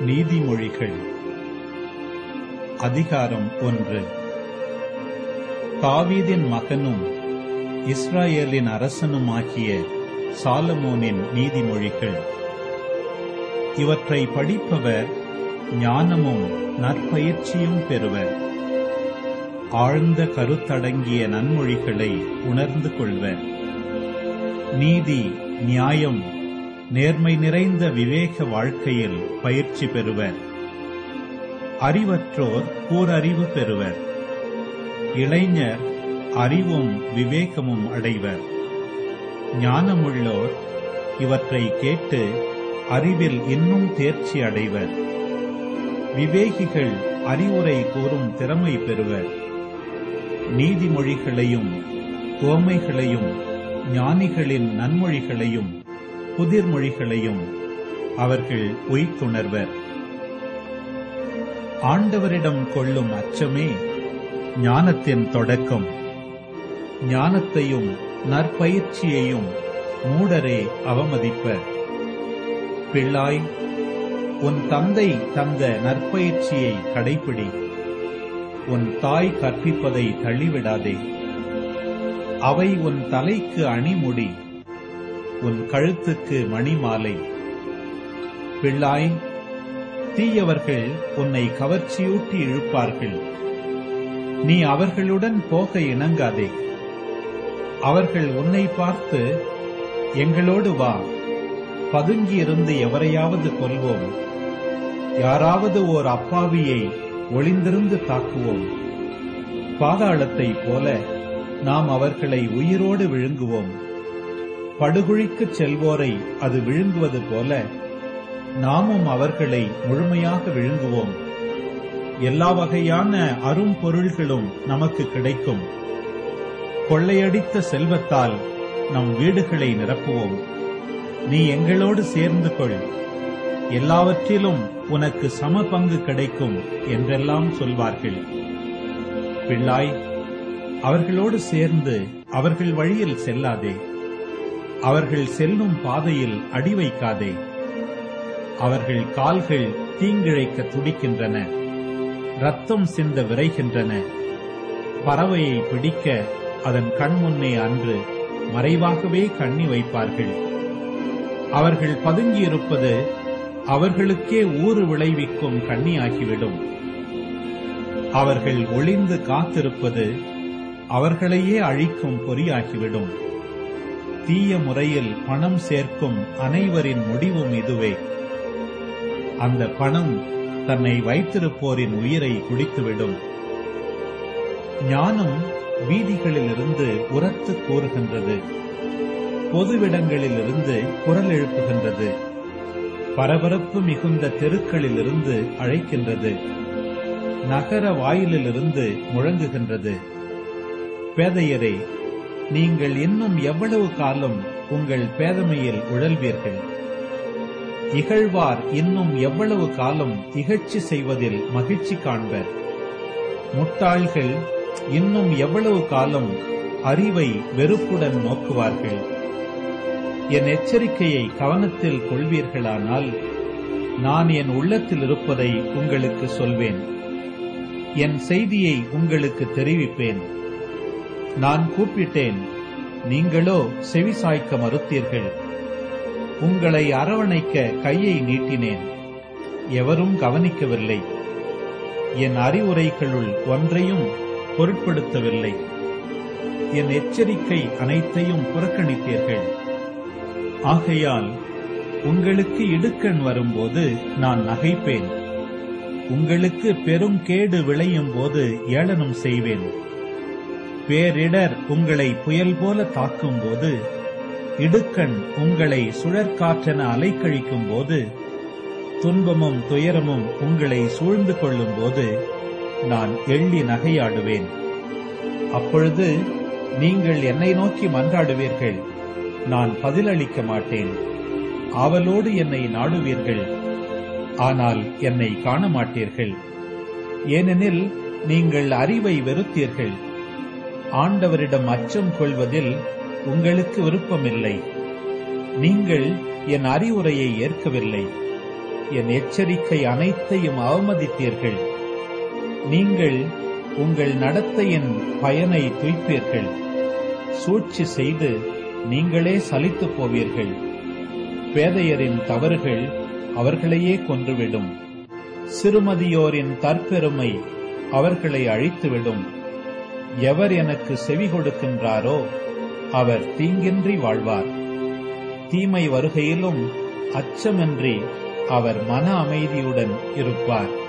நீதிமொழிகள் அதிகாரம் ஒன்று தாவீதின் மகனும் இஸ்ராயேலின் அரசனுமாகிய சாலமோனின் நீதிமொழிகள் இவற்றை படிப்பவர் ஞானமும் நற்பயிற்சியும் பெறுவர் ஆழ்ந்த கருத்தடங்கிய நன்மொழிகளை உணர்ந்து கொள்வர் நீதி நியாயம் நேர்மை நிறைந்த விவேக வாழ்க்கையில் பயிற்சி பெறுவர் அறிவற்றோர் கூரறிவு பெறுவர் இளைஞர் அறிவும் விவேகமும் அடைவர் ஞானமுள்ளோர் இவற்றை கேட்டு அறிவில் இன்னும் தேர்ச்சி அடைவர் விவேகிகள் அறிவுரை கூறும் திறமை பெறுவர் நீதிமொழிகளையும் உவமைகளையும் ஞானிகளின் நன்மொழிகளையும் புதிர்மொழிகளையும் அவர்கள் உய்த்துணர்வர் ஆண்டவரிடம் கொள்ளும் அச்சமே ஞானத்தின் தொடக்கம் ஞானத்தையும் நற்பயிற்சியையும் மூடரே அவமதிப்பர் பிள்ளாய் உன் தந்தை தந்த நற்பயிற்சியை கடைப்பிடி உன் தாய் கற்பிப்பதை தள்ளிவிடாதே அவை உன் தலைக்கு அணிமுடி உன் கழுத்துக்கு மணிமாலை பிள்ளாய் தீயவர்கள் உன்னை கவர்ச்சியூட்டி இழுப்பார்கள் நீ அவர்களுடன் போக இணங்காதே அவர்கள் உன்னை பார்த்து எங்களோடு வா பதுங்கியிருந்து எவரையாவது கொல்வோம் யாராவது ஓர் அப்பாவியை ஒளிந்திருந்து தாக்குவோம் பாதாளத்தைப் போல நாம் அவர்களை உயிரோடு விழுங்குவோம் படுகுழிக்குச் செல்வோரை அது விழுங்குவது போல நாமும் அவர்களை முழுமையாக விழுங்குவோம் எல்லா வகையான அரும்பொருள்களும் நமக்கு கிடைக்கும் கொள்ளையடித்த செல்வத்தால் நம் வீடுகளை நிரப்புவோம் நீ எங்களோடு சேர்ந்து கொள் எல்லாவற்றிலும் உனக்கு சம பங்கு கிடைக்கும் என்றெல்லாம் சொல்வார்கள் பிள்ளாய் அவர்களோடு சேர்ந்து அவர்கள் வழியில் செல்லாதே அவர்கள் செல்லும் பாதையில் அடி வைக்காதே அவர்கள் கால்கள் தீங்கிழைக்க துடிக்கின்றன ரத்தம் சிந்த விரைகின்றன பறவையை பிடிக்க அதன் கண்முன்னே அன்று மறைவாகவே கண்ணி வைப்பார்கள் அவர்கள் பதுங்கியிருப்பது அவர்களுக்கே ஊறு விளைவிக்கும் கண்ணியாகிவிடும் அவர்கள் ஒளிந்து காத்திருப்பது அவர்களையே அழிக்கும் பொறியாகிவிடும் தீய முறையில் பணம் சேர்க்கும் அனைவரின் முடிவும் இதுவே அந்த பணம் தன்னை வைத்திருப்போரின் உயிரை குடித்துவிடும் ஞானம் வீதிகளிலிருந்து உரத்து கூறுகின்றது பொதுவிடங்களிலிருந்து குரல் எழுப்புகின்றது பரபரப்பு மிகுந்த தெருக்களிலிருந்து அழைக்கின்றது நகர வாயிலிலிருந்து முழங்குகின்றது பேதையரே நீங்கள் இன்னும் எவ்வளவு காலம் உங்கள் பேதமையில் உழல்வீர்கள் இகழ்வார் இன்னும் எவ்வளவு காலம் இகழ்ச்சி செய்வதில் மகிழ்ச்சி காண்பர் முட்டாள்கள் இன்னும் எவ்வளவு காலம் அறிவை வெறுப்புடன் நோக்குவார்கள் என் எச்சரிக்கையை கவனத்தில் கொள்வீர்களானால் நான் என் உள்ளத்தில் இருப்பதை உங்களுக்கு சொல்வேன் என் செய்தியை உங்களுக்கு தெரிவிப்பேன் நான் கூப்பிட்டேன் நீங்களோ செவிசாய்க்க மறுத்தீர்கள் உங்களை அரவணைக்க கையை நீட்டினேன் எவரும் கவனிக்கவில்லை என் அறிவுரைகளுள் ஒன்றையும் பொருட்படுத்தவில்லை என் எச்சரிக்கை அனைத்தையும் புறக்கணித்தீர்கள் ஆகையால் உங்களுக்கு இடுக்கண் வரும்போது நான் நகைப்பேன் உங்களுக்கு பெரும் கேடு விளையும் போது ஏளனம் செய்வேன் பேரிடர் உங்களை புயல் போல தாக்கும் போது இடுக்கண் உங்களை சுழற்காற்றென அலைக்கழிக்கும் போது துன்பமும் துயரமும் உங்களை சூழ்ந்து கொள்ளும் போது நான் எள்ளி நகையாடுவேன் அப்பொழுது நீங்கள் என்னை நோக்கி மன்றாடுவீர்கள் நான் பதிலளிக்க மாட்டேன் ஆவலோடு என்னை நாடுவீர்கள் ஆனால் என்னை காண மாட்டீர்கள் ஏனெனில் நீங்கள் அறிவை வெறுத்தீர்கள் ஆண்டவரிடம் அச்சம் கொள்வதில் உங்களுக்கு விருப்பமில்லை நீங்கள் என் அறிவுரையை ஏற்கவில்லை என் எச்சரிக்கை அனைத்தையும் அவமதித்தீர்கள் நீங்கள் உங்கள் நடத்தையின் பயனை துய்ப்பீர்கள் சூழ்ச்சி செய்து நீங்களே சலித்துப் போவீர்கள் பேதையரின் தவறுகள் அவர்களையே கொன்றுவிடும் சிறுமதியோரின் தற்பெருமை அவர்களை அழித்துவிடும் எவர் எனக்கு செவி கொடுக்கின்றாரோ அவர் தீங்கின்றி வாழ்வார் தீமை வருகையிலும் அச்சமின்றி அவர் மன அமைதியுடன் இருப்பார்